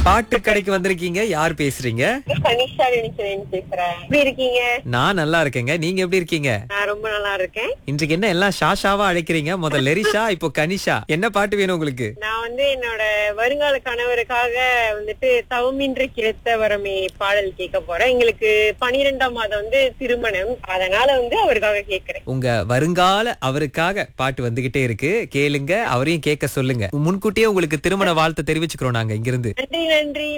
பாட்டு கடைக்கு வந்திருக்கீங்க யார் பேசுறீங்க கனிஷா நினைச்சேன் பேசுறேன் எப்படி இருக்கீங்க நான் நல்லா இருக்கேங்க நீங்க எப்படி இருக்கீங்க நான் ரொம்ப நல்லா இருக்கேன் இன்றைக்கு என்ன எல்லாம் ஷாஷாவா அழைக்கிறீங்க முதல்ல லெரிஷா இப்போ கனிஷா என்ன பாட்டு வேணும் உங்களுக்கு நான் வந்து என்னோட வருங்கால கணவருக்காக வந்துட்டு தவமின்றி கிடைத்த வரமே பாடல் கேட்க போறேன் எங்களுக்கு பனிரெண்டாம் மாதம் வந்து திருமணம் அதனால வந்து அவருக்காக கேக்குறேன் உங்க வருங்கால அவருக்காக பாட்டு வந்துகிட்டே இருக்கு கேளுங்க அவரையும் கேட்க சொல்லுங்க முன்கூட்டியே உங்களுக்கு திருமண வாழ்த்து தெரிவிச்சுக்கிறோம் நாங்க இங்கிருந்து நன்றி நன்றி